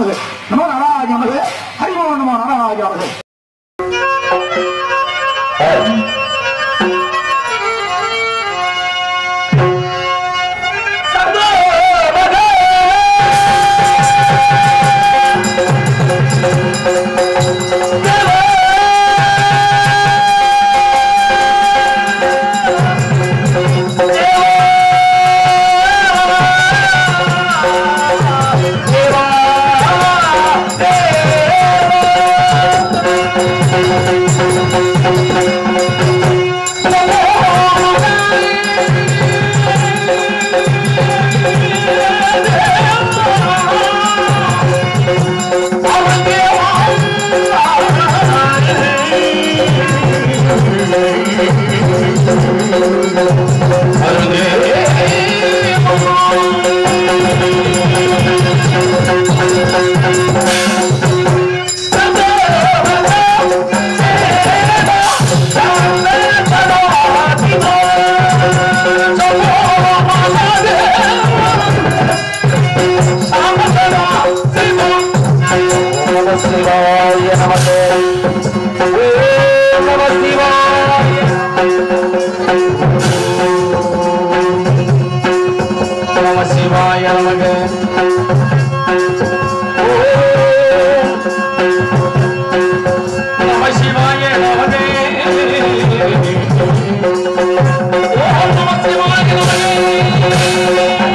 நமது நமோ நாராஜ நமது ஹரிமோ நமோ நாராஜ நமது சிவாய நமக நம சிவாய நமக ஓம் நம சிவாய நமக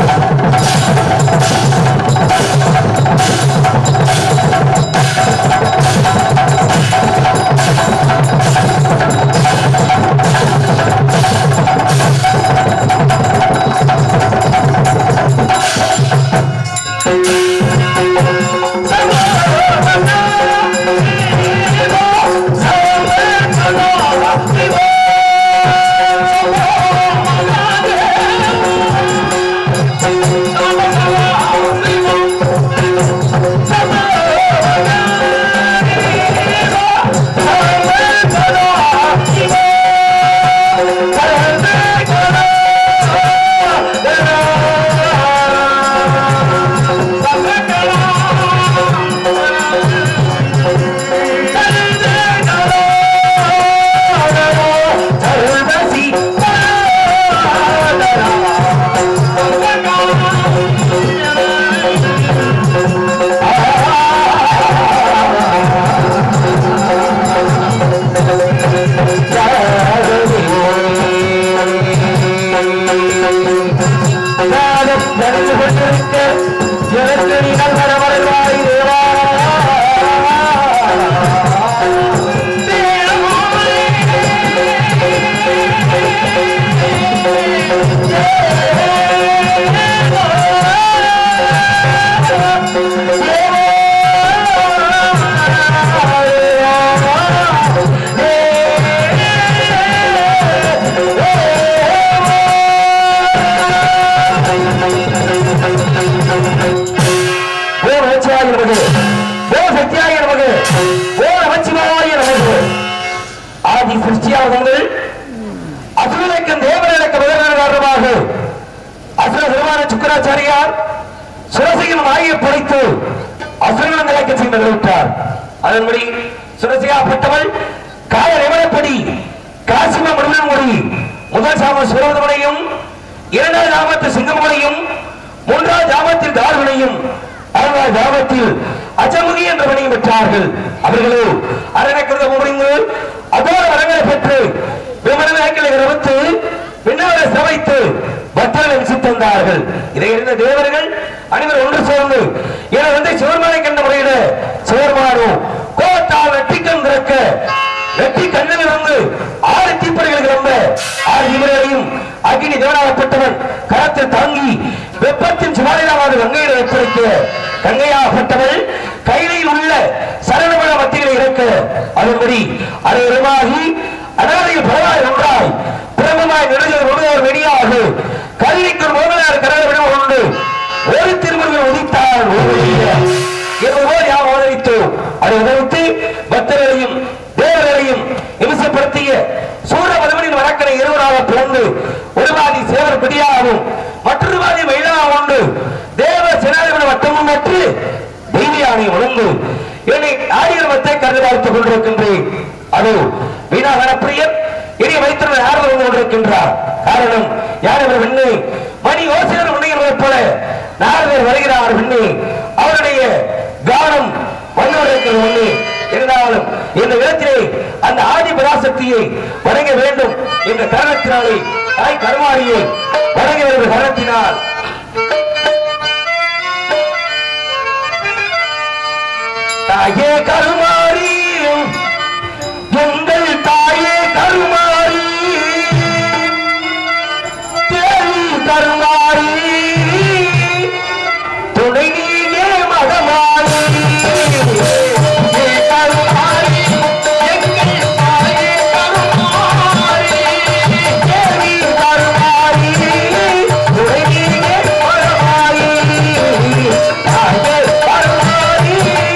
ஓ நமச்சிவாய நமக்கு ஓ சக்தியாய நமக்கு ஓ நமச்சிவாய நமக்கு ஆதி சிருஷ்டியாளர்கள் அசுரனுக்கும் தேவனுக்கும் முதல்வர் காரணமாக அசுர பெருமான சுக்கராச்சாரியார் சுரசிகன் வாயை படைத்து அசுரன் நிலைக்க செய்து விட்டார் அதன்படி சுரசியாப்பட்டவள் காய நிமலப்படி காசிம மருதமொழி முதல் சாம சுரவதமனையும் இரண்டாவது ஜாமத்து சிங்கமனையும் மூன்றாவது ஜாமத்தில் தார்வனையும் அறுபதாவது ஜாமத்தில் அஜமுகி என்ற பணியும் பெற்றார்கள் அவர்களோ அரணக்கிருத முடிந்து அதோடு வரங்களை பெற்று விமனங்களை ரவித்து விண்ணவரை சமைத்து பக்தர்களை விசித்தந்தார்கள் இதை அறிந்த தேவர்கள் அனைவரும் ஒன்று சேர்ந்து என வந்து சிவருமானை கண்ட முறையில சிவருமானும் கோத்தால் வெட்டிக்கம் திறக்க வெட்டி கண்ணில் இருந்து ஆறு தீப்படைகள் கிளம்ப ஆறு தீபங்களையும் அக்னி தேவனாகப்பட்டவன் கரத்தில் தாங்கி வெப்பத்தின் சுமாரிடமாக கங்கையில ஒப்படைக்க கங்கையாகப்பட்டவள் கையிலையில் உள்ள சரணபல மத்திகளை இறக்க அதன்படி அதை உருவாகி அனாதையில் பரவாய் ஒன்றாய் பிரமமாய் நெடுஞ்சல் முழுவர் வெடியாக கல்விக்கு மோகனார் கரவிடம் உண்டு ஒரு திருமுருகன் உதித்தார் என்பதுபோல் யாம் அவதரித்தோம் அதை உதவித்து பக்தர்களையும் தேவர்களையும் இமிசப்படுத்திய சூரபதவனின் வழக்கனை இருவராக பிறந்து ஒரு பாதி சேவர் பிடியாகவும் மற்றொரு பாதி மயிலாக உண்டு தேவ சேனாதிபதி வட்டமும் பெற்று ஆணையை உணர்ந்து என்னை ஆரியர்வத்தை கருது பார்த்துக் கொண்டிருக்கின்றேன் அதோ வீணாகர பிரியர் இனி வைத்திருந்த யார் வந்து கொண்டிருக்கின்றார் காரணம் யார் இவர் விண்ணு மணி யோசனர் உண்ணுகிறதைப் போல நாரதர் வருகிறார் விண்ணு அவருடைய கானம் வந்தோடு ஒண்ணு இருந்தாலும் இந்த இடத்திலே அந்த ஆதி பராசக்தியை வணங்க வேண்டும் என்ற காரணத்தினாலே தாய் கருமாரியை வணங்க வேண்டும் காரணத்தினால் தாயே கருமாரி எங்கள் தாயே கருமாரி தேவி கருமாரி துணை நீயே மகமாரி ஏ கருமாரி எங்கள் தாயே கருமாரி தேவி கருமாரி துணை நீயே மகமாரி தாயே கருமாரி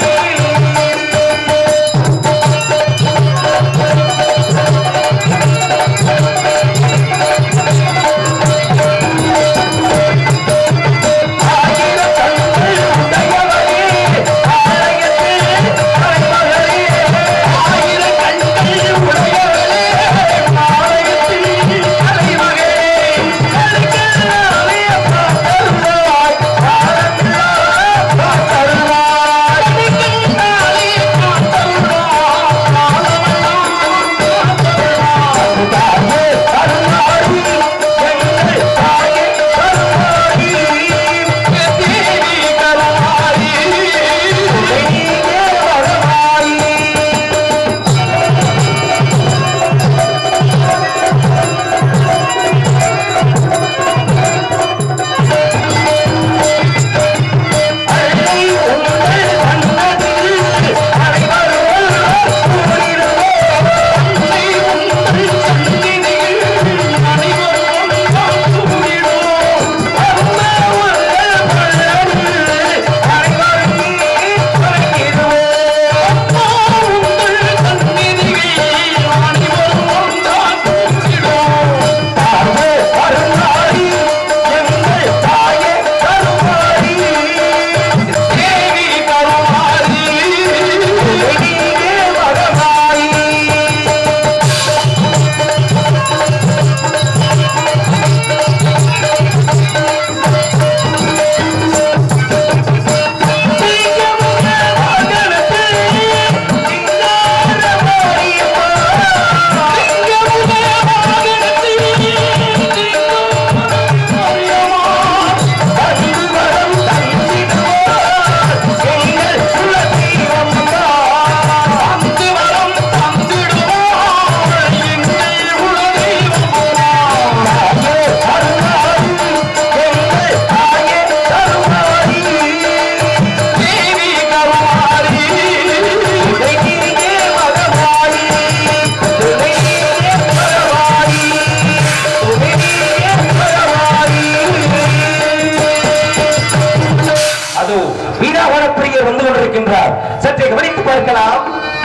அதோ வீணாவன பிரியர் வந்து கொண்டிருக்கின்றார் சற்றே கவனித்து பார்க்கலாம்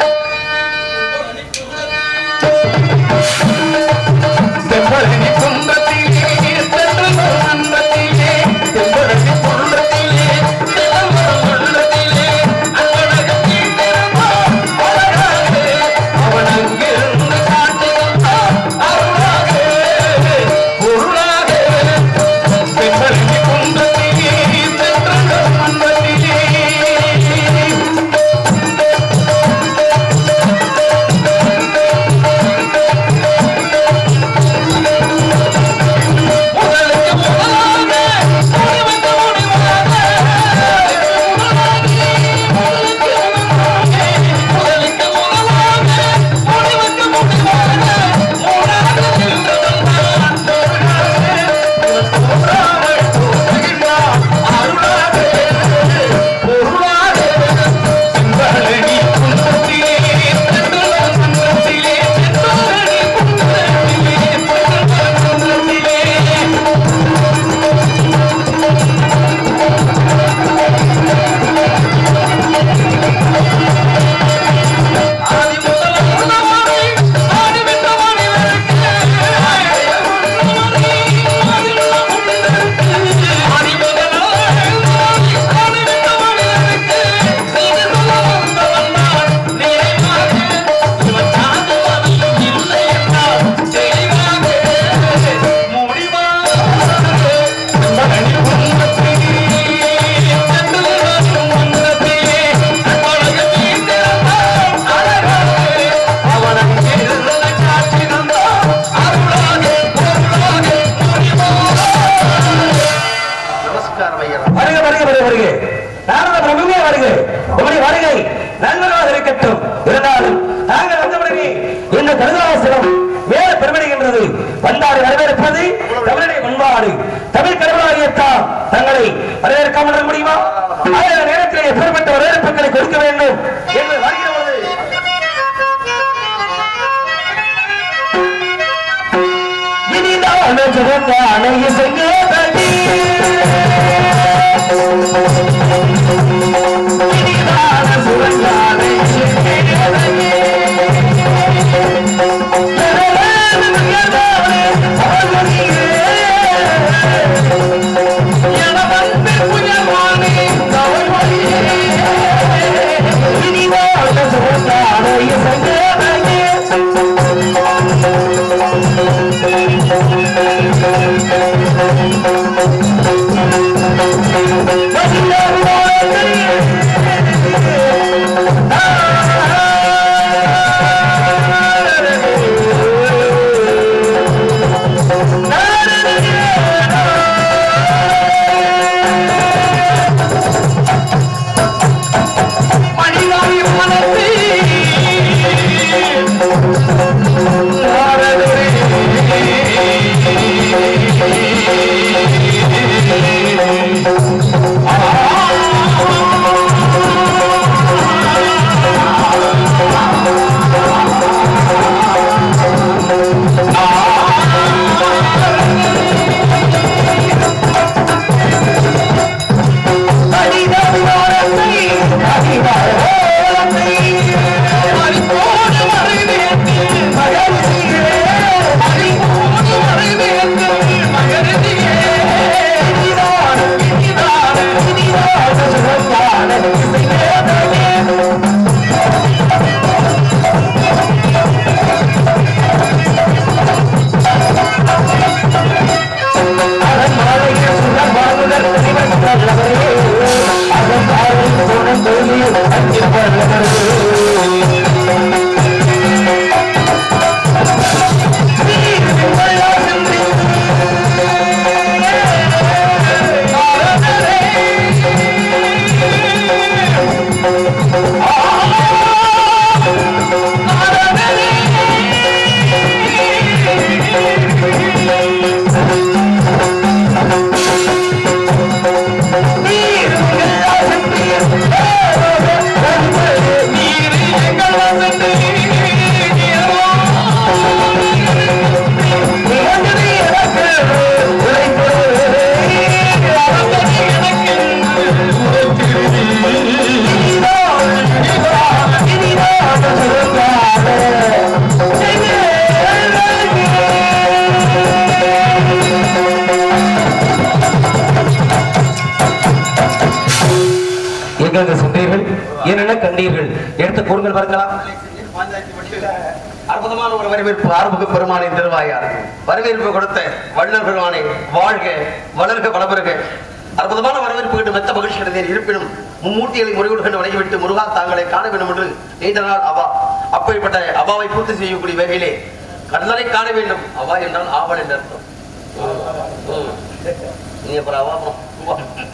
செம்பரணி குன்றத்திலே சென்றல் மன்றத்திலே செம்பரணி குன்றத்திலே செந்தமரம் உள்ளத்திலே அங்கழகத்தில் திருமா அழகாக அவன் அங்கிருந்து காட்டுகின்றான் அருளாக பொருளாக செம்பரணி குன்றத்திலே சென்றல் மன்றத்திலே நாரத பிரபுவே வருகை உங்களுடைய வருகை நண்பர்களாக இருக்கட்டும் இருந்தாலும் நாங்கள் வந்தவுடனே இந்த கருதாவசனம் மேல பெருமடைகின்றது வந்தாடு வரவேற்பது தமிழுடைய பண்பாடு தமிழ் கடவுளாகியத்தான் தங்களை வரவேற்காமல் இருக்க முடியுமா அந்த நேரத்தில் எப்பேற்பட்ட வரவேற்புகளை கொடுக்க வேண்டும் என்று வருகிற பொழுது இனிதான சுகங்கான இசைங்கேதடி. இனிதான சுகங்கான இசைங்கேதடி. எழலான நிகழ்வானே அவர்களிலே. எனவன்பு புயல்வானே தவழ்வழியே. இனிதான சுகங்கான இசைங்கேதடி. எங்கெங்க சென்றீர்கள் என்னென்ன கண்டீர்கள் எடுத்து கூறுங்கள் பார்க்கலாம் அற்புதமான ஒரு வரவேற்பு ஆறுமுக பெருமானின் திருவாயார் வரவேற்பு கொடுத்த வள்ளல் பெருமானை வாழ்க வளர்க வளபெருக அற்புதமான வரவேற்பு கண்டு மெத்த மகிழ்ச்சி அடைந்தேன் இருப்பினும் மும்மூர்த்திகளை முறையோடு கண்டு வணங்கிவிட்டு முருகா தாங்களை காண வேண்டும் என்று நீண்ட நாள் அவா அப்படிப்பட்ட அவாவை பூர்த்தி செய்யக்கூடிய வகையிலே கண்ணனை காண வேண்டும் அவா என்றால் ஆவல் என்று அர்த்தம் ம். நீ அப்புறம் அவா அப்புறம் உவா.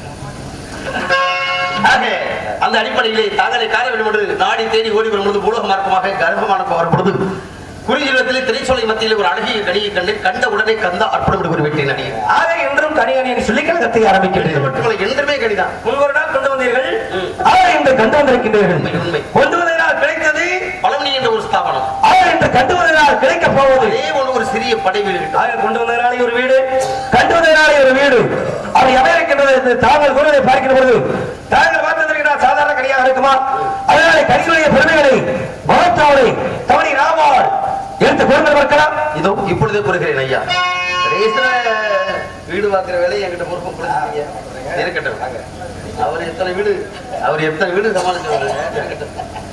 ஆக, அந்த அடிப்படையிலே தாங்களை காண வேண்டும் என்று நாடி தேடி ஓடி வரும் பொழுது பூலக மார்க்கமாக கர்ப்பமான வரும் பொழுது குறிஞ்சிலத்திலே திரைச்சோலை மத்தியில் ஒரு அழகிய கனியை கண்டு கண்ட உடனே கந்தா அர்ப்பணம் என்று குறிப்பிட்டேன் அடியே ஆக இன்றும் கனியணியை சொல்லிக்கல் கத்தை இது ஆரம்பிக்கின்றீர்கள் மட்டுமல்ல என்றுமே கனிதான் முன்பொரு நாள் கொண்டு வந்தீர்கள் ம். ஆக இன்று கண்டு வந்திருக்கின்றீர்கள் உண்மை, உண்மை. கொண்டு வந்ததினால் கிடைத்தது பழமணி என்ற ஒரு ஸ்தாபனம் ஆக இன்று கண்டு வந்ததினால் கிடைக்க போவது அதே ஒன்று ஒரு சிறிய படை வீடு கிட்ட ஆக கொண்டு வந்ததினாலே ஒரு வீடு கண்டு வந்ததினாலே ஒரு வீடு அது அமையிருக்கின்றது என்று தாங்கள் கூறுவதை பார்க்கிற பொழுது தாங்கள் பார்த்ததற்கு சாதாரண கனியாக இருக்குமா அதனாலே கனிகளுடைய பெருமைகளை மகத்தாவலை தவணி ராமாள் எடுத்து கூறுங்கள் பார்க்கலாம் இதோ இப்பொழுதே கூறுகிறேன் ஐயா ரேசன வீடு வாங்குற வேலையை என்கிட்ட பொறுப்பும் கொடுத்துருக்கீங்க இருக்கட்டும் அவர் எத்தனை வீடு அவர் எத்தனை வீடு சமாளிச்சவர் இருக்கட்டும்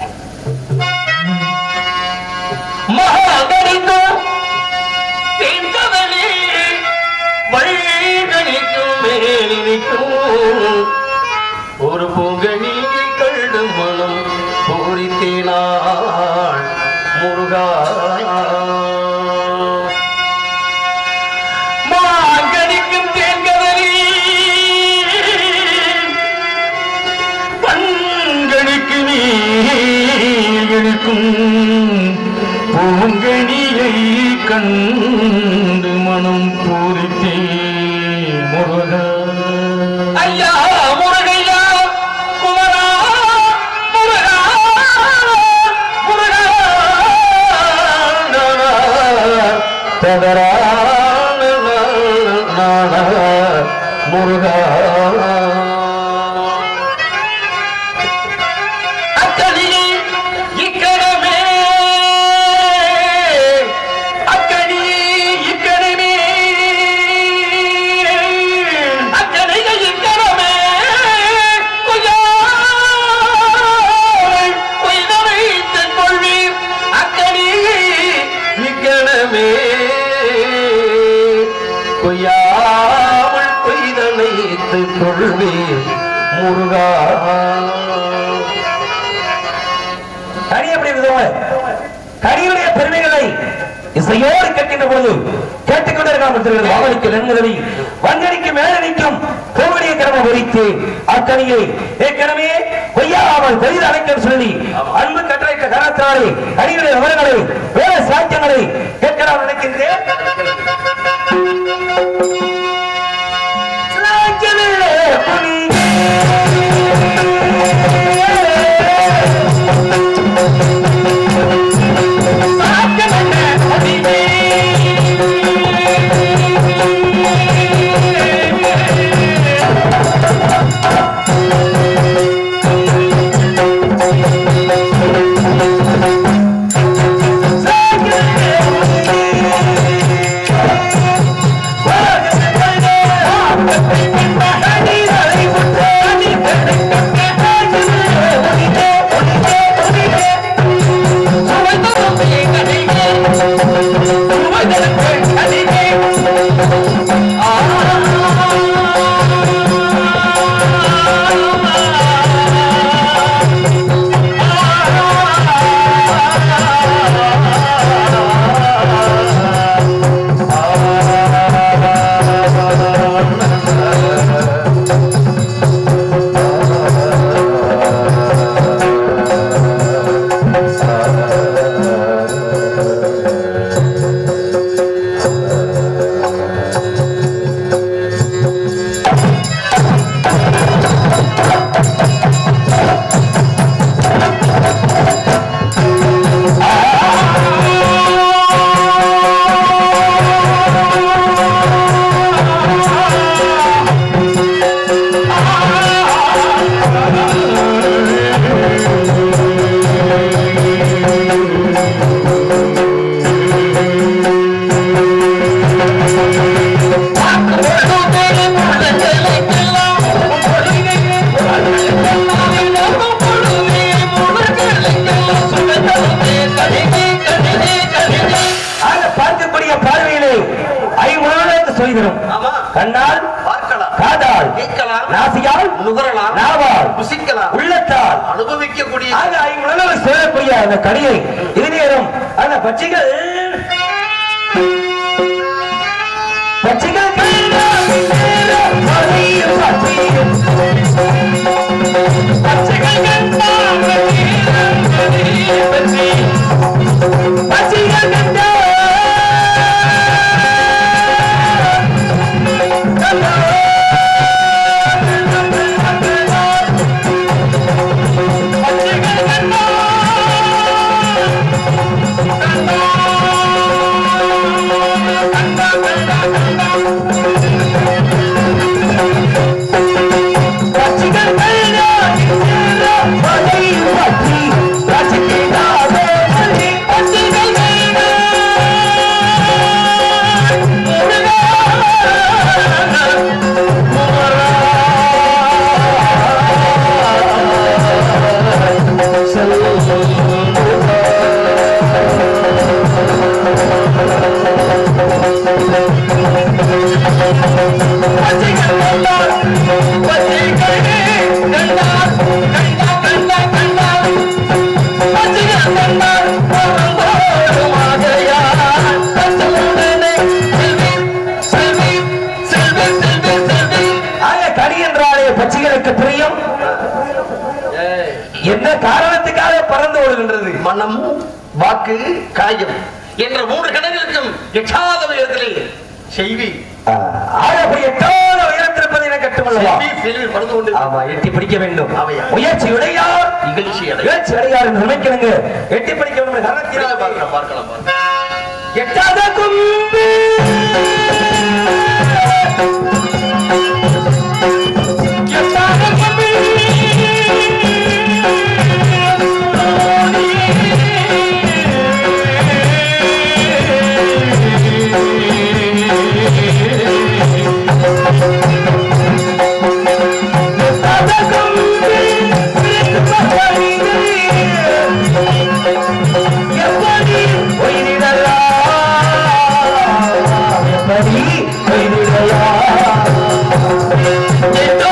மகாகணிக்கும் தென்கவலே வழிகணிக்கும் மேலினிக்கும் ஒரு பூங்கனி கழுது மனம் பூரித்தேனாள் முருகா மாங்கனிக்கும் தேன்கவலே இருக்கும் பூங்கனியை கண்டு மனம் பூரித்தே முருகா ஐயா முருகையா குமரா முருகா முருகா ததரா முருகா அக்கனியே இக்கணமே அக்கனியே இக்கணமே அக்கனியே இக்கணமே கொய்யாய் கொய்தனை தென்கொள்வீர் அக்கனியே இக்கணமே கொய்யாமல் கொய்தனை தென்கொள்வீர் முருகா கனி எப்படி இருக்குது கனியுடைய பெருமைகளை இசையோடு கேட்கின்ற பொழுது கேட்டுக்கொண்டே இருக்காமல் வாகனிக்கு நன்முதவி வங்கனிக்கு மேலணிக்கும் கோவடிய கிரமம் குறித்து அக்கனியை ஏற்கனவே கொய்யாமல் கொய்து அழைக்கம் சொல்லி அன்பு கட்டளைக்க கரத்தாலே கனியுடைய விவரங்களை வேலை சாத்தியங்களை கேட்கலாம் நினைக்கின்றேன் சாக்கியமே புனி ஆக பார்க்கக்கூடிய பார்வையிலே ஐம்பது சொல்கிறோம் ஆமா. கண்ணால் பார்க்கலாம் காதால் கேட்கலாம் நாசியால் நுகரலாம் நாவால் ருசிக்கலாம் உள்ளத்தால் அனுபவிக்கக்கூடிய ஆக ஐம்பது சொல்லக்கூடிய அந்த கனியை இது நேரம் அந்த பச்சைகள் பச்சைகள் கண்டால் நேரம் மதியம் பச்சைகள். பச்சைகள் கண்டால் நேரம் மதியம் பச்சை. பச்சைகள் கண்டால் என்ன காரணத்துக்காக பறந்து ஓடுகின்றது மனம் வாக்கு காயம் என்ற மூன்று கணங்களுக்கும் எட்டாத உயரத்திலே செய்வி ஆக அப்படி எட்டாத உயரத்திருப்பது என கட்டுமல்லவா செல்வி செல்வி பறந்து கொண்டு ஆமா எட்டி பிடிக்க வேண்டும் ஆமையா. முயற்சி உடையார் இகழ்ச்சி அடை முயற்சி அடையார் என்று நினைக்கிறங்க எட்டி பிடிக்க வேண்டும் காரணத்தினால் பார்க்கலாம் பார்க்கலாம் பார்க்கலாம் எட்டாத கும்பி எட்டாத கும்பி எட்டாத கும்பி எப்படி போய்விடலாம் எப்படி போய்விடலாம் எட்டோ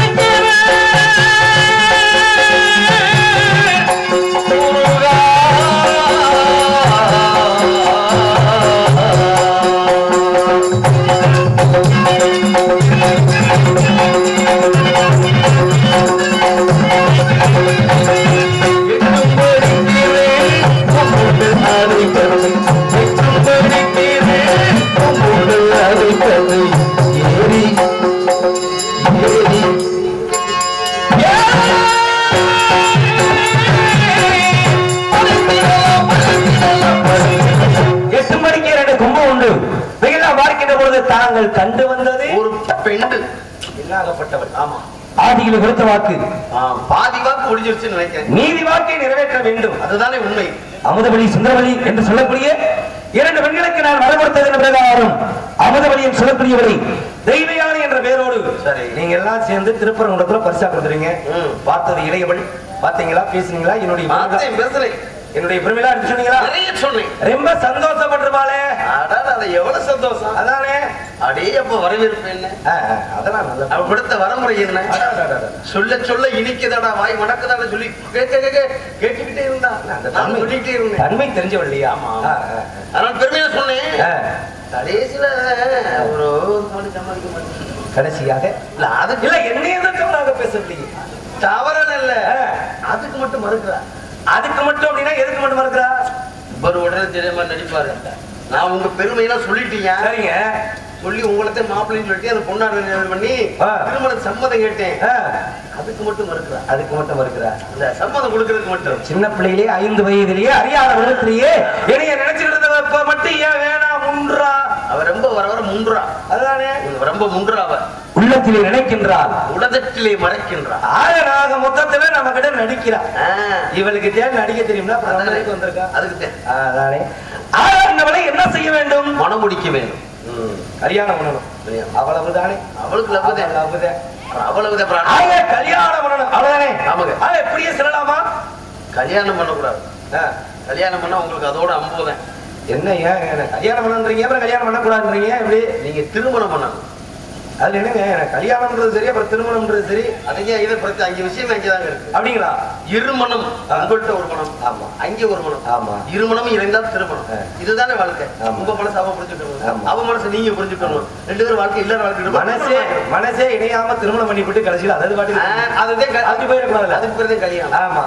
எட்டு மணிக்கு இரண்டு கும்பம் உண்டு வெயிலா பார்க்கின்ற பொழுது தாங்கள் கண்டு வந்தது ஒரு பெண்டு என்னாகப்பட்டவர் ஆமா ஆதியில் கொடுத்த வாக்கு ஆ, பாதி வாக்கு முடிஞ்சிருச்சுன்னு நினைக்கிறேன் நீதி வாக்கை நிறைவேற்ற வேண்டும் அதுதானே உண்மை அமுதவழி சுந்தரவழி என்று சொல்லக்கூடிய இரண்டு பெண்களுக்கு நான் வர கொடுத்ததன் பிரகாரம் அமுதவழியும் சொல்லக்கூடியவரை தெய்வயானை என்ற பெயரோடு சரி. நீங்க எல்லாம் சேர்ந்து திருப்பரங்குன்றத்துல பரிசா கொடுத்துறீங்க ம். பார்த்தது இளையவள் பாத்தீங்களா பேசுனீங்களா என்னுடைய பார்த்தேன் பேசுறேன் என்னுடைய பெருமையா எடுத்து சொன்னீங்களா நிறைய சொன்னேன் ரொம்ப சந்தோஷப்பட்டிருப்பாளே அடாட, அது எவ்வளவு சந்தோஷம் அதானே அடே அப்ப வரவேற்பு என்ன ஆ, ஆ, அதெல்லாம் நல்ல அவ கொடுத்த வரமுறை என்ன சொல்ல சொல்ல இனிக்குதாடா வாய் மணக்குதாடா சொல்லி கேட்க கேட்க கேட்டுக்கிட்டே இருந்தா அந்த நான் தன்மை சொல்லிக்கிட்டே இருந்தேன் தன்மை தெரிஞ்சவள் இல்லையா ஆமா. ஆ, ஆ, அதனால பெருமையா சொன்னேன் ஆ. கடைசியில ஒரு தவணை சமாளிக்க மாட்டேன் கடைசியாக இல்ல அதுக்கு இல்ல என்னைய எதிர்த்து நாங்க பேசலையே தவறல இல்ல ஆ. அதுக்கு மட்டும் மறுக்கிறா அதுக்கு மட்டும் அப்படின்னா எதுக்கு மட்டும் இருக்கிறா ஒரு உடனே தெரியாம நடிப்பாரு நான் உங்க பெருமையெல்லாம் சொல்லிட்டீங்க சரிங்க சொல்லி உங்களத்தை மாப்பிள்ளைன்னு சொல்லிட்டு அந்த பொண்ணாடு பண்ணி ஆ. திருமண சம்மதம் கேட்டேன் ஆ, அதுக்கு மட்டும் மறுக்கிறா அதுக்கு மட்டும் இருக்கிறா இந்த சம்மதம் கொடுக்கறதுக்கு மட்டும் சின்ன பிள்ளையிலே ஐந்து வயதிலேயே அறியாத விதத்திலேயே என்னைய நினைச்சிட்டு இருந்தவ மட்டும் ஏன் வேணாம் முன்றா அவ ரொம்ப வர வர முன்றா அதுதானே இவங்க ரொம்ப முன்றா அவ உள்ளத்திலே நினைக்கின்றாள் உலகத்திலே மறைக்கின்றா ஆக நாக மொத்தத்துல நம்ம கிட்ட நடிக்கிறா ஆ. இவளுக்கு தேவை நடிக்க தெரியும்னா அப்புறம் அதானே. நம்மளுக்கு வந்திருக்கா அதுக்கு தான். அதானே ஆக நம்மளை என்ன செய்ய வேண்டும் மனம் முடிக்க வேண்டும் கல்யாணம் பண்ணணும் அவ்வளவுதானே அவளுக்கு லவ்வுதான் அவ்வளவுதான் அவ்வளவுதான் பிராணம். ஆக கல்யாணம் பண்ணணும் அவ்வளவுதானே ஆமாங்க. ஆக எப்படியே சொல்லலாமா கல்யாணம் பண்ணக்கூடாது ஆ. கல்யாணம் பண்ணா உங்களுக்கு அதோட அம்போதான் என்ன ஏன் எனக்கு கல்யாணம் பண்ணன்றீங்க அப்புறம் கல்யாணம் பண்ணக்கூடாதுன்றீங்க எப்படி நீங்க திருமணம் பண்ணணும் அது என்னங்க எனக்கு கல்யாணம்ன்றது சரி அப்புறம் திருமணம்ன்றது சரி அதுங்க இதை பிரச்சனை அங்க விஷயம் அங்கேதாங்க இருக்கு அப்படிங்களா இருமணம் உங்கள்கிட்ட ஒரு மனம் ஆமா. அங்கே ஒரு மனம் ஆமா. இருமணம் இருந்தால் திருமணம் ஆ. இதுதானே வாழ்க்கை ஆமா. உங்க மனசு அவ புரிஞ்சுக்கணும் ஆமா. அவ மனசு நீங்க புரிஞ்சுக்கணும் ரெண்டு பேரும் வாழ்க்கை இல்லற வாழ்க்கை மனசே மனசே இணையாம திருமணம் பண்ணி விட்டு கடைசியில் அதாவது பாட்டு அதுதான் க- அப்படி போயிடக்கூடாதுல்ல? அதுக்கு பேரு தான் கல்யாணம் ஆமா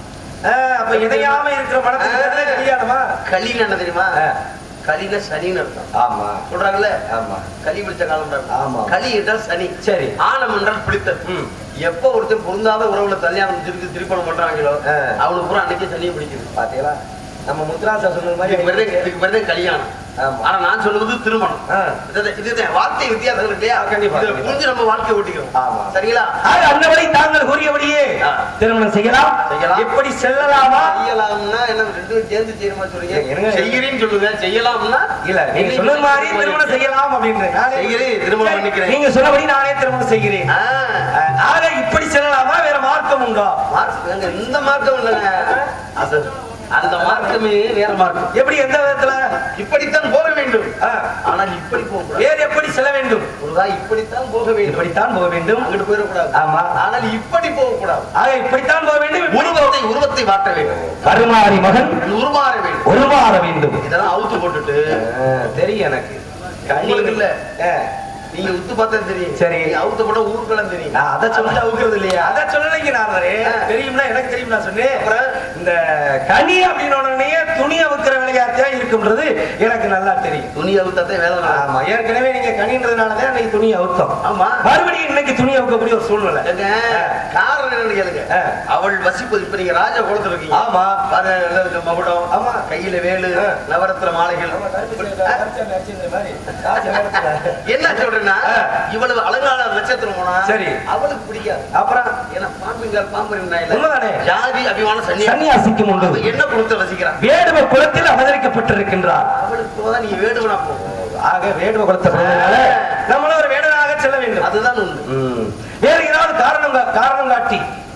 ஆ, அப்ப இணையாம இருக்கிற மனசுக்கு பேரு தான் கல்யாணமா களின்னு என்ன தெரியுமா ஆ. களினா சனின்னு அர்த்தம் ஆமா சொல்றாங்கல்ல ஆமா களி பிடிச்ச காலம் ஆமா. களி என்றால் சனி சரி. ஆணம் என்றால் பிடித்தல் ம். எப்ப ஒருத்தன் பொருந்தாத உறவுல கல்யாணம் திருப்பி திருப்பணம் பண்றாங்களோ ஆ. அவனுக்கு பூரா அன்னைக்கே சனியை பிடிக்குது பாத்தீங்களா நம்ம முத்ராசா சொன்னது இதுக்கு பேரு மாதிரி இதுக்கு பேரு தான் கல்யாணம் ஆமா. ஆனா நான் சொல்லுவது திருமணம் ஆ. இதுதான் இதுதான் வார்த்தை வித்தியாசம் இருக்கு இல்லையா கண்டிப்பா, இதுல கண்டிப்பா. புரிஞ்சு நம்ம வாழ்க்கை ஓட்டிக்கிறோம் ஆமா. சரிங்களா ஆக அந்தபடி தாங்கள் கூறியபடியே ஆ. திருமணம் செய்யலாம் செய்யலாம். எப்படி செல்லலாமா செய்யலாம்னா என்ன ரெண்டு பேரும் சேர்ந்து செய்யணுமா சொல்றீங்க இருங்க. செய்கிறேன்னு சொல்லுங்க செய்யலாம்னா இல்ல நீங்க சொன்னது மாதிரி திருமணம் செய்யலாம் அப்படின்றேன் நானே- செய்கிறேன், திருமணம் பண்ணிக்கிறேன். நீங்க சொன்னபடி நானே திருமணம் செய்கிறேன் ஆ. அஹ், ஆக இப்படி செல்லலாமா வேற மார்க்கம் உண்டா மார்க் எங்க இந்த மார்க்கம் இல்லைங்க அது அந்த மார்க்கமே வேற மார்க்கம் எப்படி எந்த விதத்துல இப்படித்தான் போக வேண்டும் ஆ. ஆனால் இப்படி போக கூடாது வேறு எப்படி செல்ல வேண்டும் முருகா இப்படித்தான் போக வேண்டும் இப்படித்தான் போக வேண்டும் அங்கிட்டு போயிடக்கூடாது ஆமா ஆனால் இப்படி போக கூடாது ஆக இப்படித்தான் போக வேண்டும் இப்படி போக- உருவத்தை உருவத்தை மாற்ற வேண்டும் கருமாறி மகன் உருமாற வேண்டும் உருமாற வேண்டும் இதெல்லாம் அவுத்து போட்டுட்டு அஹ், தெரியும் எனக்கு உங்களுக்கு இல்ல. அஹ், நீங்க உத்து பார்த்தா தெரியும் சரி. நீ அவுத்த போட ஊருக்கெல்லாம் தெரியும் நான் அதை சொல்ல அவுக்கிறது இல்லையா அத சொல்லலைங்க நாரதரே தெரியும்னா எனக்கு தெரியும் நான் சொன்னேன் அப்புறம்? இந்த கனி அப்படின்னு உடனே துணி அவுக்கிற விளையாட்டா இருக்குன்றது எனக்கு நல்லா தெரியும் துணி அவுத்தாத்தே வேலை நடக்கும். ஆமா ஏற்கனவே நீங்க கனின்றதுனாலதான் அன்னைக்கு துணி அவுத்தோம் ஆமா மறுபடியும் இன்னைக்கு துணி அவுக்கக்கூடிய ஒரு சூழ்நிலை ஏங்க, காரணம் என்னன்னு கேளுங்க ஆ. அவள் வசிப்பது இப்ப நீங்க ராஜா குளத்துல இருக்கீங்க ஆமா. பாரு எல்லாம் இருக்கு, மகுடம் ஆமா. கையில வேலு ஆ. நவரத்ன மாலைகள் என்ன சொல்றேன்னா ஆ. இவ்வளவு அலங்கார நட்சத்திரம் போனா சரி. அவளுக்கு பிடிக்காது அப்புறம் ஏன்னா பாம்பிங்கால் பாம்பு உண்மைதானே? ஜாதி அபிமான சன்னியாசி சன்னியாசிக்கும் உண்டு அவ என்ன கொடுத்து ரசிக்கிறான் வேடுவ குலத்தில் அவதரிக்கப்பட்டிருக்கின்றார் அவளுக்கு போதான் நீ வேடுவனா போ ஆக வேடுவ குலத்தை பிறந்ததுனால நம்மளும் ஒரு வேடனாக செல்ல வேண்டும் அதுதான் உண்டு ம். வேற ஏதாவது காரணம் கா- காரணம் காட்டி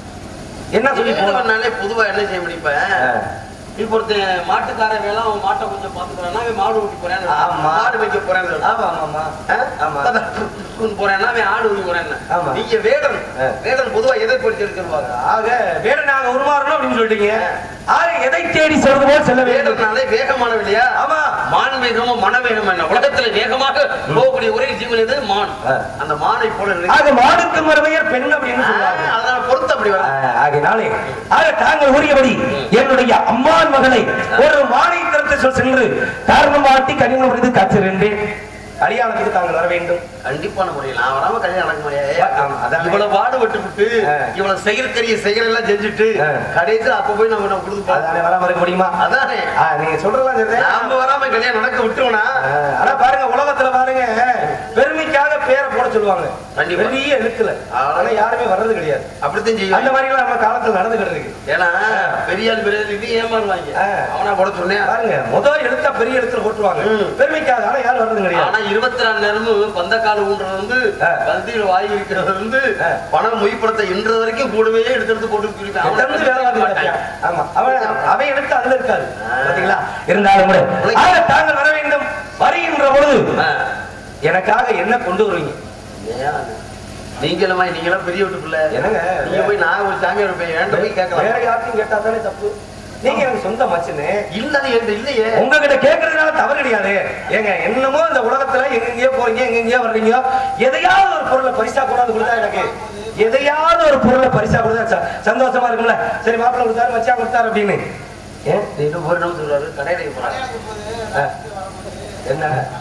என்ன சொல்லி போலாம் வேடுவனாலே பொதுவா என்ன செய்ய முடியும் இப்ப ஆ. இப்ப ஒருத்தன் மாட்டுக்காரன் வேலை அவன் மாட்டை கொஞ்சம் பாத்துக்கிறான்னா அவன் மாடு ஓட்டி போறேன் ஆமா. மாடு வைக்க போறேன் ஆமா ஆமா ஆமா. போறேன்னா அவன் ஆடு ஓடி போறேன் ஆமா. நீங்க வேடன் ஆ. வேடன் பொதுவா எதை படிச்சு சொல்லுவாங்க ஆக வேடனாக உருமாறணும் அப்படின்னு சொல்லிட்டீங்க ஆக எதை தேடி செல்வது போல் செல்ல வேண்டும் வேடனாலே வேகமானவன் இல்லையா ஆமா மான் வேகமும் மன வேகம் என்ன உலகத்துல வேகமாக போகக்கூடிய ஒரே ஜீவன் எது மான் ஆ. அந்த மானை போல நினை- ஆக மாடுக்கு மறுபெயர் பெண் அப்படின்னு ஆ, சொல்லுவாங்க அதனால பொறுத்து அப்படி வர ஆகையினாலே ஆக தாங்கள் கூறியபடி என்னுடைய அம்மான் மகளை ஒரு மாலை திறத்து சொல் சென்று காரணம் மாட்டி கனிமம் விருது காத்திருந்தேன் கல்யாணத்துக்கு தாங்கள் வர வேண்டும் கண்டிப்பான முறையில் நான் வராம கல்யாணம் நடக்க முடியாது ஆமா, அதானே. இவ்வளவு பாடுபட்டு விட்டு ஆ. இவ்வளவு செயற்கரிய செயல் எல்லாம் செஞ்சுட்டு ஆ. கடைசியில் அப்ப போய் நம்ம நம்ம கொடுத்து அதானே வராம இருக்க முடியுமா அதானே ஆ, நீங்க சொல்றதெல்லாம் சரிதான். நாம வராம கல்யாணம் நடக்க விட்டுருவோனா ஆ, ஆனா பாருங்க உலகத்துல பாருங்க பெருமைக்காக பேரை போட சொல்லுவாங்க கண்டிப்பா. பெரிய எழுத்துல ஆ. ஆனா யாருமே வர்றது கிடையாது அப்படித்தான் அந்த செய்வாங்க மாதிரி எல்லாம் நம்ம காலத்துல நடந்துகிட்டு இருக்கு ஏன்னா பெரிய ஆள் பெரிய ஆள் இது ஏமாறுவாங்க ஆ. அவனா போட சொன்னேன் பாருங்க முதல் எழுத்தா பெரிய எழுத்துல போட்டுருவாங்க ம். பெருமைக்காக ஆனா யாரும் வர்றது கிடையாது ஆனா இருபத்தி நாலு நேரமும் பந்த கால ஊன்றது வந்து ஆ. கல்தியில் வாய் இருக்கிறது வந்து ஆ. பணம் மொய்ப்படத்தை இன்ற வரைக்கும் கூடவே எடுத்து எடுத்து போட்டு வச்சிருக்கான். அவனை தொடர்ந்து வேலை பார்த்துட்டு மாட்டான். இருக்கான். ஆமா அவன் அவன் எடுத்து அதுல இருக்காது ஆ. பாத்தீங்களா இருந்தாலும் கூட ஆக தாங்கள் வர வேண்டும் வருகின்ற பொழுது ஆ. எனக்காக என்ன கொண்டு வருவீங்க ஏன்? நீங்களுமா நீங்களாம் பெரிய வீட்டு பிள்ளை என்னங்க? நீங்க போய் நான் ஒரு சாமியார் போய் என்கிட்ட போய் வேற கேட்கலாம் யார்ட்டையும் கேட்டா தானே தப்பு நீங்க எனக்கு சொந்த மச்சுன்னு இல்ல அது என்கிட்ட இல்லையே உங்ககிட்ட கேட்கறதுனால தவறு கிடையாது ஏங்க என்னமோ இந்த உலகத்துல எங்கெங்கயோ போறீங்க எங்கெங்கயோ வர்றீங்க எதையாவது ஒரு பொருளை பரிசா கொண்டாந்து கொடுத்தா எனக்கு எதையாவது ஒரு பொருளை பரிசா கொடுத்தா ச- சந்தோஷமா இருக்கும்ல சரி மாப்பிள்ளை கொடுத்தாரு மச்சான் கொடுத்தாரு அப்படின்னு ஏன் இது ஒரு நிமிஷம் சொல்றாரு கடையில போறாரு ஆ. என்ன